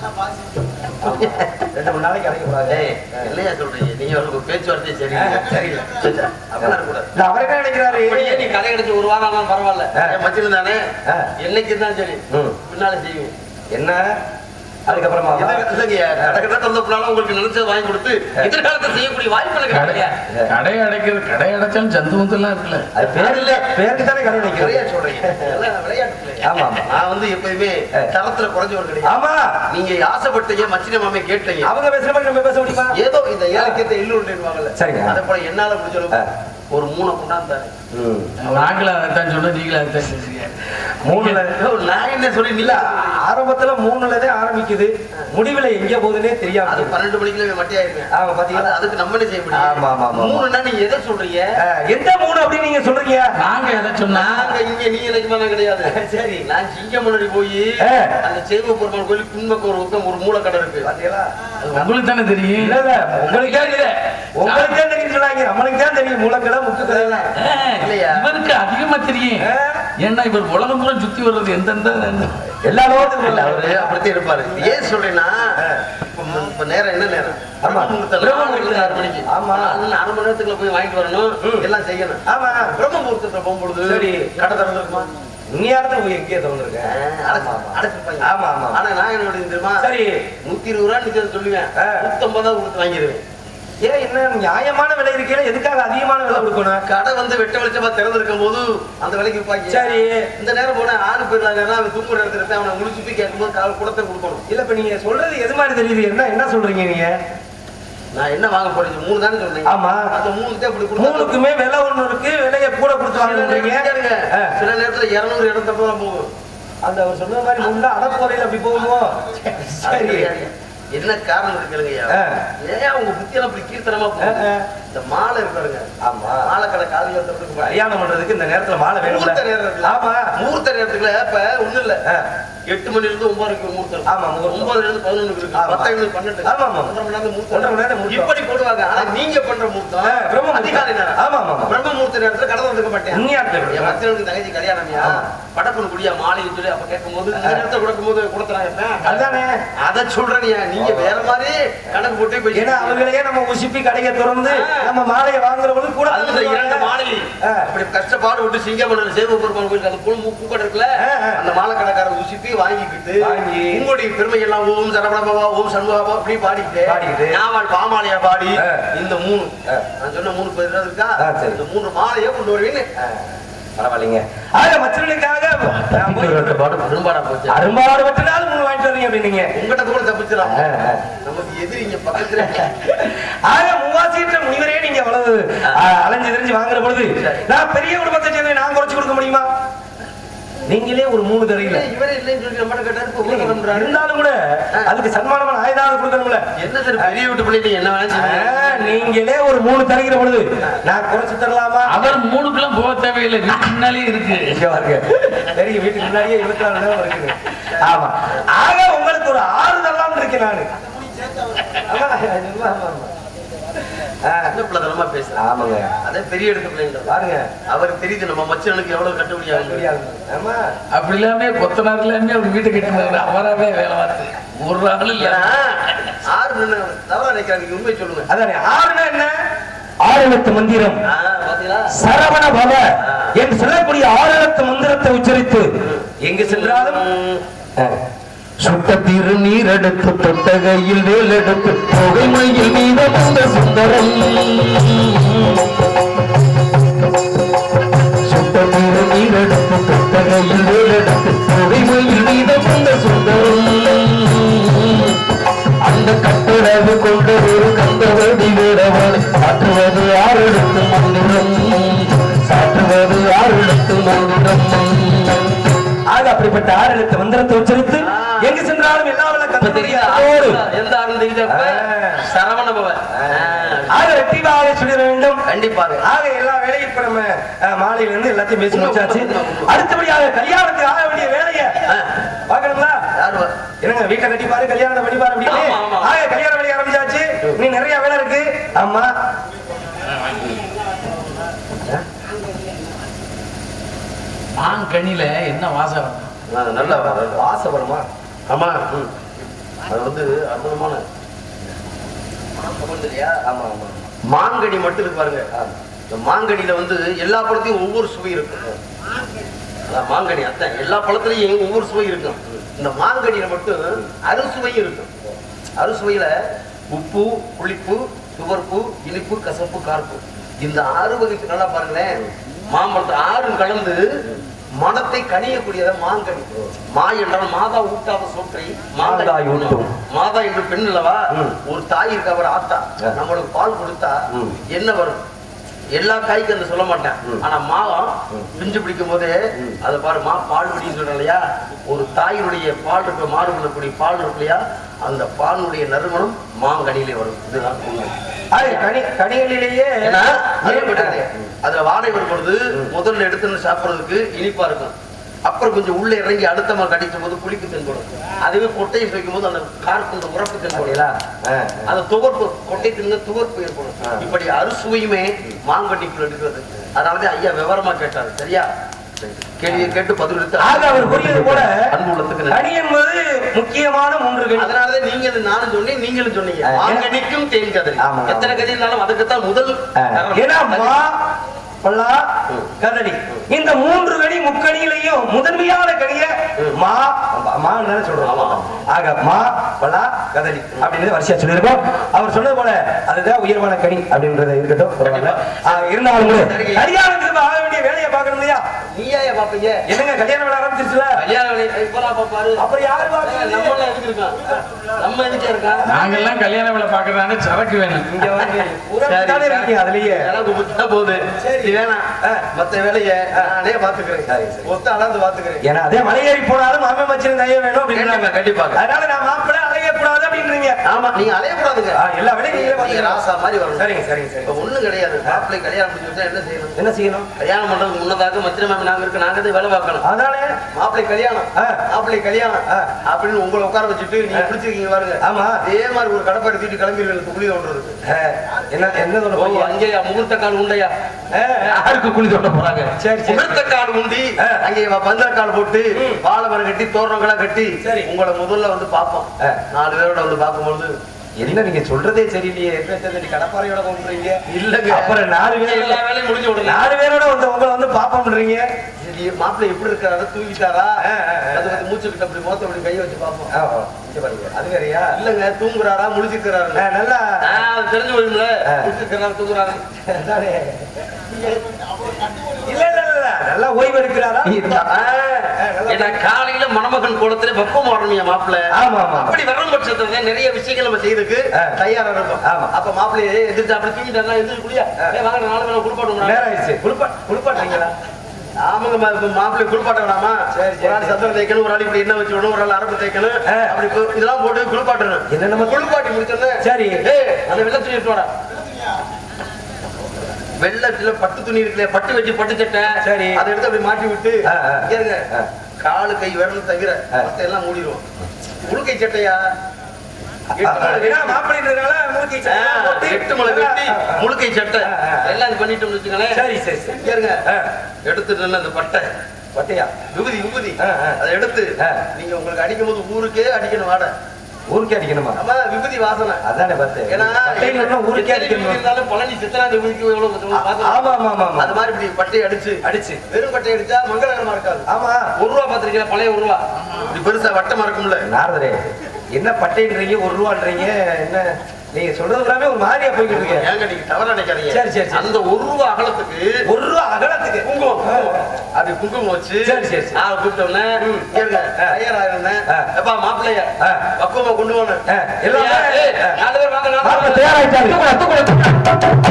ரெண்டு மூணு நாளைக்கு அடைக்க கூடாது ஏய், என்னையா சொல்றீங்க நீங்க ஒரு பேச்சுவார்த்தை சரி ஆ, சரியில்லை. அப்படிலாம் இருக்கக்கூடாது இல்ல, அவர் என்ன நினைக்கிறாரு இப்படியே நீ கடை அடிச்சு ஒரு வாரம் ஆனாலும் பரவாயில்ல ஆ. என் மச்சில தானே ஆ. என்னைக்கு தான் சரி ம். பின்னால செய்வேன் என்ன அதுக்கப்புறமா எதிர்- இல்லைங்கய்யா, கடை கடை திறந்த பின்னால உங்களுக்கு நினைச்சது வாங்கி கொடுத்து எதிர்காலத்தை செய்யக்கூடிய வாய்ப்பு எனக்கு கடை இல்லையா கடை அடைக்கிறது கடை அடைச்சாலும் ஜந்து வந்தெல்லாம் இருக்குல்ல அது பேர் இல்ல பேருக்கு தானே கடை நிறைய வைக்கிறது சொல்றீங்க எல்லாம் விளையாட்டு பிள்ளைங்க. ஆமா, ஆமா. நான் வந்து எப்பயுமே ஆ. தரத்துல குறைஞ்சவர் கிடையாது ஆமா நீங்க ஆசைப்பட்டீங்க மச்சின மாமே கேட்டீங்க அவங்க பேசுற மாதிரி நம்ம பேச முடியுமா ஏதோ இந்த இலக்கியத்தை இல்லுவாங்கல்ல சரிங்க. அதை போல என்னால முடிஞ்ச அளவுக்கு ஆ. ஒரு மூணை கொண்டாந்தாரு ம். நாங்களும் அதைத்தான் சொன்னோம் நீங்களும் அதைத்தான் சொல்றீங்க மூணுல நான் என்ன சொல்லி இல்ல இல்ல ஆரம்பத்துல மூணுலதான் ஆரம்பிக்குது முடிவுல எங்க போகுதுன்னே அது தெரியாம பன்னெண்டு மணிக்குள்ள மட்டியாயிருக்கேன் ஆமா, பாத்தீங்களா? அதுக்கு நம்ம என்ன செய்ய ஆமா, ஆமா, ஆமா. முடியும் மூணுன்னா நீங்க எதை சொல்றீங்க அஹ், எந்த மூணு அப்படின்னு நீங்க சொல்றீங்க நாங்க எதை சொன்னா நாங்க இங்க நீ எனக்கு மேல கிடையாது சரி நான் சிங்கம் முன்னாடி போய் ஆ. அந்த சேவ பெருமாள் கோயில் பின்பக்கம் ஒரு பக்கம் ஒரு மூலக்கடை இருக்கு பாத்தீங்களா உங்களுக்கு தானே தெரியும் இல்ல இல்ல உங்களுக்கே இல்ல உங்களுக்கு தான் தெரியும் சொன்னாங்க நம்மளுக்கு தான் தெரியும் முளக்கடை முட்டுக்கடை எல்லாம் ஏய், இல்லையா? இவருக்கு அதிகமா தெரியும் ஆ. ஏன்னா இவர் உலகம் பூரா சுத்தி வர்றது எந்தெந்த எல்லா லோகத்துக்கும் இல்ல, இல்ல அவரு அப்படித்தான் இருப்பாரு ஏன் சொல்றேன்னா இப்ப மு- இப்ப நேரம் என்ன நேரம் ஆமா. பிரம்மமுகூர்த்தம் நாலு மணிக்கு ஆறு மணிக்கு ஆமா. நாலு அரை மணி நேரத்துக்குள்ள போய் வாங்கிட்டு வரணும் எல்லாம் செய்யணும் ஆமா பிரம்ம முகூர்த்தத்துல போகும்பொழுது சரி. கடை திறந்துருக்குமா நீ யார்தான் போய் எங்கேயே திறந்துருக்க அடைச்சிருப்பாங்க ஆமா, ஆமா. ஆனா நான் என்னோட தெரியுமா சரி நூத்தி இருபது ரூபா நிச்சயம் சொல்லுவேன் ஆ. நூத்தம்பது ரூபா கொடுத்து வாங்கிடுவேன் ஏன் என்ன நியாயமான விலை இருக்கே எதுக்காக அதிகமான விலை கொடுக்கணும் கடை வந்து வெட்ட வெளிச்சமா திறந்திருக்கும் போது அந்த விலைக்கு விற்பாங்க சரி இந்த நேரம் போனா ஆளு போயிடலாங்கன்னா அவன் தூங்குற இடத்துல இருப்பேன் அவனை முடிச்சு போய் கேட்கும்போது கால் குடத்தை கொடுக்கணும் இல்ல இப்ப நீங்க சொல்றது எது மாதிரி தெரியுது என்ன என்ன சொல்றீங்க நீங்க நான் என்ன வாங்க போறேன் மூணு தானே சொன்னீங்க ஆமா. அந்த மூணுக்கே அப்படி கொடுத்தா மூணுக்குமே விலை ஒண்ணு இருக்கு விலையை கூட கொடுத்து சில வாங்குறீங்க நேரத்துல ஆ. சில நேரத்துல இருநூறு இடத்தப்ப தான் போகும் அந்த அவர் சொன்ன மாதிரி முன்னா அடப்போறையில் அப்படி போகுமோ அது சரி கிடையாது. என்ன காரணம் இருக்குல்லைங்கய்யா ஆ. ஏன் உங்க புத்தியெல்லாம் இப்படி கீர்த்தனமா ஆ, போகுது ஆ. இந்த மாலை இருக்காருங்க ஆமா மாலை கடை காலையில திறந்துருக்கு பாரு. கல்யாணம் பண்றதுக்கு இந்த நேரத்துல மாலை வேணும்ல முகூர்த்த நேரம் இருக்குல்ல? ஆமா முகூர்த்த நேரத்துக்குள்ள இப்ப ஒண்ணும் இல்ல ஆ. எட்டு மணில இருந்து ஒன்பதுக்கு முகூர்த்தம் ஆமா, முகூர்த்தம். ஒன்பதுல இருந்து பதினொன்றுக்கு இருக்கு ஆமா. பத்தாயிரம் இருந்து பன்னெண்டு ஆமா, ஆமா. ஒன்றரை மணி நேரம் ஒன்றரை மணி நேரம் முகூர்த்தம் முகூர்த்தம். இப்படி போடுவாங்க ஆனா நீங்க பண்ற ஆ, பிரம்ம முகூர்த்தம் முகூர்த்தம். அதிகாலை நேரம் ஆமா, ஆமா, ஆமா. பிரம்ம முகூர்த்த நேரத்துல கடை வந்துக்க மாட்டேன் உண்மையா இருக்கு. என் மச்சனுக்கு தங்கச்சி கல்யாணம்யா ஆமா. படக்குன்னு குடியா மாலைன்னு சொல்லி அப்ப கேட்கும்போது இந்த நேரத்தை கொடுக்கும்போது கொடுத்துறாங்க அதானே அதை சொல்றேன் நீங்க வேற மாதிரி கணக்கு போட்டு போய் ஏன்னா அவங்களையே நம்ம உசுப்பி கடையை திறந்து நம்ம மாலையை வாங்குறவங்க கூட அந்த இரண்டு மாலை ஆ. அப்படி கஷ்டப்பாடு விட்டு சிங்கமண்டல சேவபெருமான் கோயிலுக்கு அந்த பூ பூக்கடை இருக்குல்ல ஆ, ஆ. அந்த மாலை கடைக்காரர் உசுப்பி வாங்கிக்கிட்டு வாங்கி. உங்களுடைய பெருமை எல்லாம் ஓம் சரவணபவா ஓம் சண்முகபா அப்படி பாடிக்கிட்டு பாடிக்கிட்டு. நாவால் பாமாலையா பாடி ஆ. இந்த மூணு ஆ. நான் சொன்ன மூணு பேர் இருக்கா ஆ, சரி. இந்த மூணு மாலையை கொண்டு வருவீங்க பரவாயில்லைங்க ஆக மற்றவர்களுக்காக நான் போய் பாடு பெரும்பாடா போச்சு அரும்பாடு மட்டும் மூணு வாங்கிட்டு வரீங்க அப்படின்னீங்க உங்ககிட்ட கூட தப்பிச்சிடலாம் ஆ, ஆ. நமக்கு எதிரி இங்க பக்கத்துல ஆக மூவாசியற்ற முனிவரே நீங்க அவ்வளவு ஆ, அலைஞ்சு தெரிஞ்சு வாங்குற பொழுது நான் பெரிய குடும்பத்தை சேர்ந்து நான் குறைச்சு கொடுக்க முடியுமா நீங்களே ஒரு மூணு தரையில இவரே இல்லைன்னு சொல்லி நம்மகிட்ட கேட்டாரு இப்ப உள்ள கிளம்புறாரு இருந்தாலும் கூட அதுக்கு சன்மானமா நான் ஏதாவது கொடுக்கணும்ல என்ன சார் பெரிய வீட்டு பிள்ளைங்க என்ன வேணா ஆ, செய்யுங்க. நீங்களே ஒரு மூணு தருகிற பொழுது நான் குறைச்சு தரலாமா அவர் மூணுக்கெல்லாம் போக தேவையில்லை வீட்டு முன்னாலே இருக்கு இங்க பாருங்க. பெரிய வீட்டுக்கு முன்னாடியே இருபத்தி நாலு நேரம் இருக்குது ஆமா ஆக உங்களுக்கு ஒரு ஆறுதலாம் இருக்கு நானு ஆமா, ஆமா, ஆமா. ஆ, சின்ன பிள்ளைத்தனமா பேசுறேன் ஆமாங்க அதே பெரிய இடத்து பிள்ளைங்க பாருங்க அவருக்கு தெரியுது நம்ம மச்சனுக்கு எவ்வளவு கட்டுப்படியாகும் முடியாது. ஆமா அப்படி இல்லாம கொத்தனார் இல்லாம அப்படி வீட்டை கட்டினாரு அவராவே வேலை பார்த்து ஒரு ஆள் இல்ல ஏன்னா ஆறு நின்னு தவறா நினைக்கிறாங்க உண்மை சொல்லுங்க அதானே ஆறுனா என்ன ஆறுலத்து மந்திரம் ஆ, பாத்தீங்களா சரவண பவ என்று சொல்லக்கூடிய ஆறுலத்து மந்திரத்தை உச்சரித்து எங்கு சென்றாலும் ஆ, சுட்ட திருநீர் எடுத்து தொட்டகையில் வேலெடுத்து புகைமையில் மீதம் வந்த சுந்தரம் சுட்ட திருநீர் எடுத்து தொட்டகையில் வேலெடுத்து புகைமையில் மீதம் வந்த சுந்தரம் அந்த கட்டளவு கொண்ட ஒரு கந்தவடி வீரவன் சாற்றுவது ஆறெடுத்து மந்திரம் சாற்றுவது ஆறெடுத்து மந்திரம் ஆக அப்படிப்பட்ட ஆறுலத்து மந்திரத்தை உச்சரித்து எங்கு சென்றாலும் எல்லா வல்ல இப்ப கந்தனுடைய தெரியுதா? அருளோடு எந்த ஆறுன்னு தெரியுதா இப்ப? ஆ. சரவண பவன் ஆக வெற்றிவாக சொல்லிட வேண்டும் கண்டிப்பாக ஆக எல்லா வேலையும் இப்ப நம்ம அஹ், மாலையில இருந்து எல்லாத்தையும் பேசி முடிச்சாச்சு அடுத்தபடியாக கல்யாணத்துக்கு ஆக வேண்டிய வேலையை பாக்கணுங்களா யாரு வ- என்னங்க வீட்டை கட்டி பாரு கல்யாணம் பண்ணி பாரு அப்படின்னு ஆமா, ஆமா. ஆக கல்யாண வேலையை ஆரம்பிச்சாச்சு நீ நிறைய வேலை இருக்கு ஆமா மாங்கனில என்ன வாசம் ஆ, நல்லா வா, நல்லா வா. ஆசைப்படுமா ஆமா ம். அது வந்து அற்புதமான மாம்பழம் இல்லையா? ஆமா ஆமா மாங்கனி மட்டும் இருக்கு பாருங்க இந்த மாங்கனியில வந்து எல்லா பழத்தையும் ஒவ்வொரு சுவை இருக்கும் அதான் மாங்கனி அதான் எல்லா பழத்துலயும் ஒவ்வொரு சுவை இருக்கும் இந்த மாங்கனியில மட்டும் அறுசுவையும் இருக்கும் அறுசுவையில உப்பு புளிப்பு துவர்ப்பு இனிப்பு கசப்பு கார்ப்பு இந்த ஆறு வகைக்கு நல்லா பாருங்களேன் மாம்பழத்தை ஆறும் கலந்து மனத்தை கனியக்கூடியத மாங்கனி மா என்றால் மாதா ஊட்டாத சோற்றை மாதாய் ஊட்டும். மாதா என்று பெண் அல்லவா ம். ஒரு தாய் இருக்கு அவர் ஆத்தா ஆ. நம்மளுக்கு பால் கொடுத்தா ம். என்ன வரும் எல்லா காய்க்கும் அந்த சொல்ல மாட்டேன் ம். ஆனா மாதம் பிஞ்சு பிடிக்கும் போதே அதை பாரு மா பால் விடின்னு சொல்றோம் இல்லையா ஒரு தாயினுடைய பால் இருக்க மாடு உள்ளக்கூடிய பால் இருக்கு இல்லையா அந்த பாலுடைய நறுமணம் மாங்கனியிலே வரும் இதுதான் உண்மை ஆக கனி கனிகளிலேயே ஏன்னா அறியப்பட்டது. அதுல வாடகை வரும் பொழுது முதல்ல எடுத்துன்னு சாப்பிடுறதுக்கு இனிப்பா இருக்கும் அப்புறம் கொஞ்சம் உள்ள இறங்கி அடுத்தமா கடிக்கும் போது புளிப்பு தென்படும் அதுவே கொட்டையை வைக்கும் போது அந்த கார்ப்பு இந்த உரப்பு தென்படும் அப்படிங்களா? ஆ, ஆ. அந்த துவர்ப்பு கொட்டை தின்னு துவர்ப்பு ஏற்படும் ஆ. இப்படி அறுசுவையுமே மாங்கட்டிக்குள்ள எடுக்கிறது அதனாலதான் ஐயா விவரமா கேட்டாரு சரியா கேள்வியை கேட்டு பதில் எடுத்து ஆக அவர் கூறியது போல அன்பு உள்ளத்துக்கு நன்றி. கனி என்பது முக்கியமான மூன்று கனி அதனாலதான் நீங்களும் நானும் சொன்னேன் நீங்களும் சொன்னீங்க ஆ. மாங்கனிக்கும் தேன் கதறி ஆமா. எத்தனை கதை இருந்தாலும் அதுக்குத்தான் முதல் ஆ, தரம். ஏன்னா மா பல்லா கதலி இந்த மூன்று கனி முக்கணியிலையும் முதன்மையான கனிய மா மா சொல்றோம் ஆமா. ஆக மா பல்லா கதலி அப்படின்னு வரிசையா சொல்லியிருக்கோம் அவர் சொன்னது போல அதுதான் உயர்வான கனி அப்படின்றது இருக்கட்டும் பரவாயில்ல ஆ, இருந்தாலும் கூட கல்யாணத்துக்கு ஆக வேண்டிய வேலையை பார்க்கணும் இல்லையா நீயா ஏன் பாப்பீங்க என்னங்க கல்யாணம் வேலை ஆரம்பிச்சிருச்சுல கல்யாண வேலை இப்பதான் பாப்பாரு அப்புறம் யாரு பாக்குறது நம்ம எல்லாம் எதுக்கு இருக்கோம் நம்ம எதுக்கு இருக்கோம் நாங்கெல்லாம் கல்யாண வேலை பாக்குறதானே சரக்கு வேணும் இங்க வந்து உறவுதானே இருக்கீங்க அதுலயே எனக்கு முட்டா போகுது சரி. இது வேணாம் ஆ. மத்த வேலையை நானே பாத்துக்கிறேன் சரி, சரி. ஒத்த அளந்து பாத்துக்கிறேன் ஏன்னா அதே மலையேறி போனாலும் மாமன் மச்சின் தய வேணும் கண்டிப்பா, அப்படின்னு கண்டிப்பாக. அதனால நான் மாப்பிள்ளை அழகே அலையக்கூடாது அப்படின்றீங்க ஆமா நீங்க அலையக்கூடாதுங்க ஆ, எல்லா வேலையும் நீங்களே நீங்க பாத்துக்கலாம் ராசா மாதிரி வரணும் சரிங்க சரிங்க சரி இப்ப ஒண்ணும் கிடையாது மாப்பிள்ளை கல்யாணம் முடிச்சு வச்சா என்ன செய்யணும் என்ன செய்யணும் கல்யாணம் பண்றதுக்கு முன்னதாக மத்திய மாமி நாங்க இருக்க நாங்க தான் வேலை பார்க்கணும் அதானே மாப்பிள்ளை கல்யாணம் ஆ. மாப்பிள்ளை கல்யாணம் ஆ. அப்படின்னு உங்களை உட்கார வச்சுட்டு நீங்க ஆ. பிடிச்சிருக்கீங்க பாருங்க ஆமா. அதே மாதிரி ஒரு கடப்பாடி தூக்கி கிளம்பிடுவீங்க குழி தோன்றது ஆ, என்ன என்ன சொல்ல ஓ போறீங்க அங்கேயா முகூர்த்த கால் உண்டையா ஆ, யாருக்கு குழி தோண்ட போறாங்க சரி சரி முகூர்த்த கால் உண்டி ஆ. அங்கே பந்தர கால் போட்டு வாழை மரம் கட்டி தோரணங்களா கட்டி சரி. உங்களை முதல்ல வந்து பார்ப்போம் ஆ. நாலு பேரோட வந்து பார்க்கும்போது என்ன நீங்க சொல்றதே சரியில்லையே என்ன நீ கடப்பாறையோட கொண்டுறீங்க இல்லங்க அப்புறம் நாலு பேர் எல்லா வேலையும் முடிஞ்சு விடுங்க நாலு பேரோட வந்து உங்களை வந்து பாப்போம்ன்றீங்க சரி மாப்பிள்ளை எப்படி இருக்காரு தூங்கிட்டாரா ஆ, ஆ, ஆ. அது வந்து மூச்சு கிட்ட அப்படி மோத்த அப்படி கையை வச்சு பார்ப்போம் ஆ, ஆ, இங்க பாருங்க அது வேறயா இல்லங்க தூங்குறாரா முழிச்சிருக்கிறாரு ஆ, நல்லா அது தெரிஞ்சு போயிரும்ல ஆ. முழிச்சிருக்கிறாரு தூங்குறாரு அதானே. இல்ல இல்ல இல்ல நல்லா ஓய்வு எடுக்கிறாரா ஆ, ஏன்னா காலையில மணமகன் கோலத்துல வெப்பம் வரணும் என் மாப்பிள்ளை ஆமா, ஆமா. அப்படி வரும் பட்சத்துல தான் நிறைய விஷயங்கள் நம்ம செய்யறதுக்கு ஆ. தயாரா இருக்கும் ஆமா. அப்ப மாப்பிள்ளையே எதிர்த்து அப்படி தூங்கிட்டாருன்னா எதிர்த்து குடியா ஏய், வாங்க நாலு பேரும் குளிப்பாட்டு நேரம் ஆயிடுச்சு குளிப்பா குளிப்பாட்டுறீங்களா ஆமாங்க மா- இப்ப மாப்பிள்ளை குளிப்பாட்ட வேணாமா சரி, சரி. ஒரு ஆள் சத்திரம் தேய்க்கணும் ஒரு ஆள் இப்படி என்ன வச்சு விடணும் ஒரு ஆள் அரப்பு தேய்க்கணும் ஆ. அப்படி கு- இதெல்லாம் போட்டு குளிப்பாட்டணும் என்னென்னமோ- குளிப்பாட்டி முடிச்சோன்னே சரி. ஏய், அந்த வெள்ளை துணி எடுத்து வாடா வெள்ளத்துல பட்டு துணி இருக்குல்ல பட்டு வச்சு பட்டு சட்டை சரி. அதை எடுத்து அப்படி மாட்டி விட்டு ஆ, ஆ. இங்க இருங்க ஆ. காலு கை விரல் தவிர ஆ. மத்த எல்லாம் மூடிடுவோம் முழுக்கை சட்டையா எட்டு மலை ஏன்னா வெட்டி. மாப்பிள்ளைன்றதுனால மூக்கி ஆ, எட்டு மலை வெட்டி முழுக்கை சட்டை ஆ, ஆ, ஆ. எல்லாம் இது பண்ணிட்டோம்னு வச்சுக்கோங்களேன் சரி சரி சரி இங்க இருங்க ஆ. எடுத்துட்டு அந்த பட்டை பட்டையா விபூதி விபூதி ஆ, ஆ. அதை எடுத்து ஆ. நீங்க உங்களுக்கு அடிக்கும் போது ஊருக்கே அடிக்கணும் வாட ஊருக்கே அடிக்கணுமா ஆமா விபூதி வாசனை அதானே பார்த்தேன் ஏன்னா பட்டையில இருந்தா ஊருக்கே எத்தனை விபூதி அடிக்கணும் இருந்தாலும் பழனி சித்தனா விபூதிக்கு எவ்வளவு வாசனை ஆமா ஆமா ஆமா ஆமா அது மாதிரி இப்படி பட்டையை அடிச்சு அடிச்சு வெறும் பட்டையை அடிச்சா மங்களகரமா இருக்காது ஆமா ஒரு ரூபா பாத்திருக்கீங்களா பழைய ஒரு ரூபா இப்படி பெருசா வட்டமா இருக்கும்ல நாரதரே என்ன பட்டைன்றீங்க ஒரு ரூபான்றீங்க என்ன நீங்க சொல்றது எல்லாமே ஒரு மாதிரியா போய்கிட்டு இருக்கேன் ஏங்க நீங்க தவறா நினைக்காதீங்க சரி, சரி, சரி. அந்த ஒரு ரூபா அகலத்துக்கு ஒரு ரூபா அகலத்துக்கு குங்குமம் குங்குமம். அப்படி குங்குமம் வச்சு சரி, சரி, சரி. ஆளை கூப்பிட்டோன்னே கேளுங்க ஆ. தயாராயிருந்தேன் ஆ. எப்பா மாப்பிள்ளைய ஆ. பக்குவமா கொண்டு போனேன் ஆ, எல்லாமே ஏய், நாலு பேர் வாங்க நாலு பேர் வாங்க. தயாராயிட்டாரு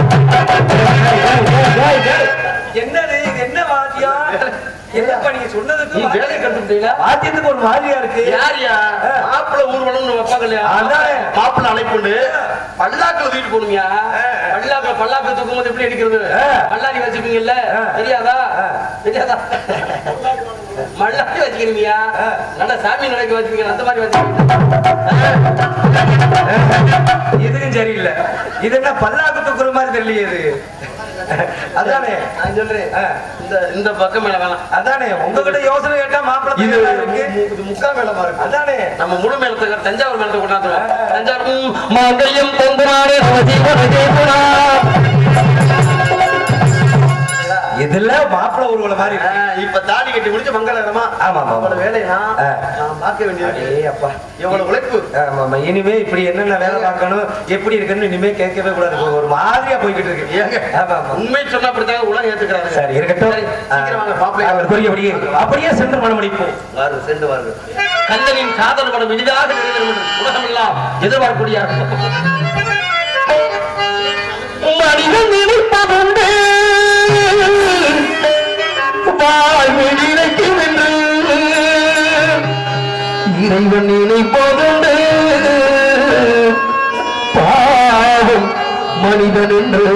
என்னது இது என்ன வாத்தியம் என்னப்பா நீங்க சொன்னதுக்கு நீ வேலையை கண்டுபிடிங்களா வாத்தியத்துக்கு ஒரு மாதிரியா இருக்கு யாரியா ஆ. மாப்பிள்ளை ஊர்வலம்னு வைப்பாங்க இல்லையா அதானே. மாப்பிள்ளை அழைப்புண்டு பல்லாக்குல தூக்கிட்டு போகணுமியா ஆ. பல்லாக்குல பல்லாக்கு தூக்கும் போது எப்படி அடிக்கிறது ஆ. மல்லாடி வச்சுப்பீங்கல்ல ஆ. தெரியாதா ஆ. தெரியாதா மல்லாடி வச்சுக்கிறீங்கயா ஆ. நல்ல சாமி நிலைக்கு வச்சுப்பீங்க அந்த மாதிரி வச்சுப்பீங்க இதுவும் சரியில்லை இது என்ன பல்லாக்கு தூக்குற மாதிரி தெரியலையே இது அதானே நான் சொல்றேன் ஆ. இந்த இந்த பக்கம் மேல வேணாம் அதானே உங்ககிட்ட யோசனை கேட்டா மாப்பிள்ளை இது தயாரா இருக்கு மு- இது முக்கா மேலமா இருக்கு அதானே நம்ம முழு மேலத்தை தஞ்சாவூர் மேலத்தை கொண்டாந்துருவோம் ஆ. தஞ்சாவூர் ம், மாங்கல்யம் தந்துனாரே நவஜீவன ஜெயகுணா இதுல மாப்பிள்ளை ஊர்வலம் மாதிரி ஆ, இருக்கு இப்ப தாலி கட்டி முடிச்சு மங்களகரமா ஆமா, ஆமா. அவ்வளவு வேலைனா ஆ. நான் பார்க்க வேண்டியது அடே அப்பா எவ்வளவு உழைப்பு ஆமா, ஆமா. இனிமே இப்படி என்னென்ன வேலை பார்க்கணும் எப்படி இருக்குன்னு இனிமே கேட்கவே கூடாது இப்போ ஒரு மாதிரியா போய்கிட்டு இருக்கு ஏங்க ஆமா, ஆமா. உண்மை சொன்னா அப்படித்தாங்க உலகம் ஏத்துக்கிறாங்க சரி இருக்கட்டும் சரி, சீக்கிரம் வாங்க மாப்பிள்ளை அவர் குறி அப்படியே அப்படியே சென்று மனம் முடிப்போம் வாரு சென்று வாரு கந்தனின் காதல் படம் எளிதாக நிறைவேறும் என்று உலகம் எல்லாம் எதிர்பார்க்கக்கூடிய மனிதன் நினைப்பதுண்டு வாழ்வு நினைக்கும் என்று இறைவன் நினைப்பதுண்டு பாவம் மனிதன் என்று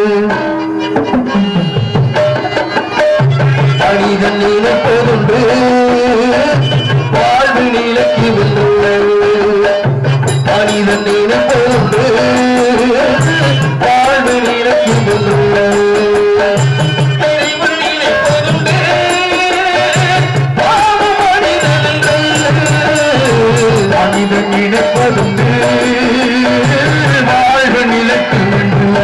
மனிதன் நினைப்பதுண்டு வாழ்வு நிலைக்கும் என்று மனிதன் நினைப்பதுண்டு வாழ்வு நிலைக்கும் என்று இறைவன் நினைப்பதுண்டு பாவம் மனிதன் என்று மனிதன் நினைப்பதுண்டு வாழ்வு நிலைக்கும் என்று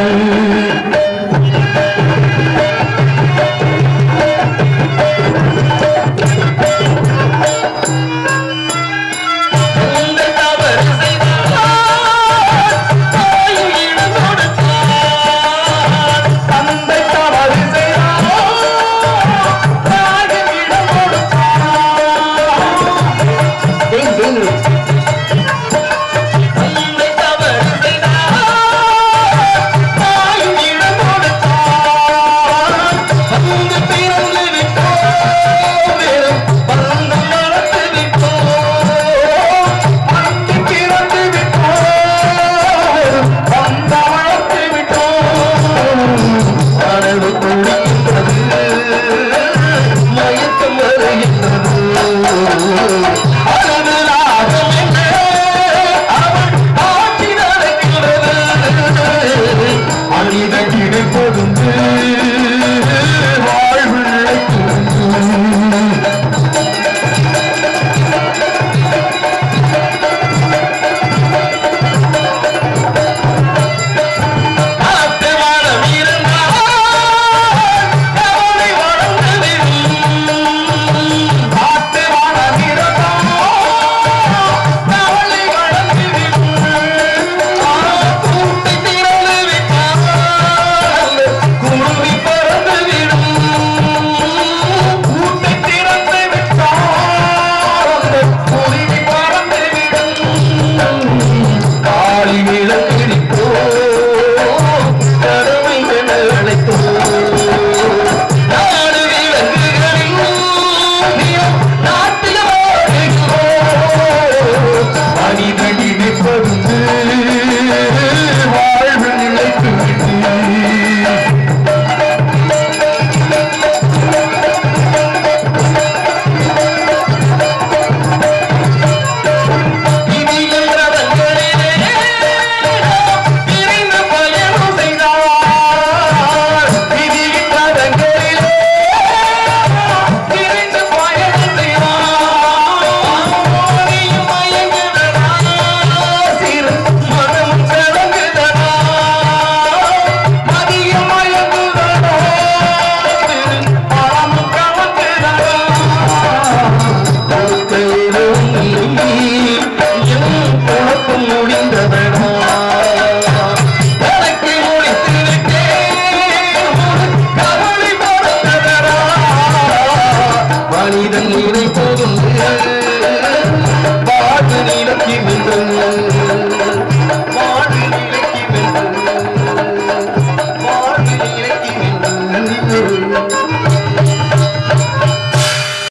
மனிதன் நீ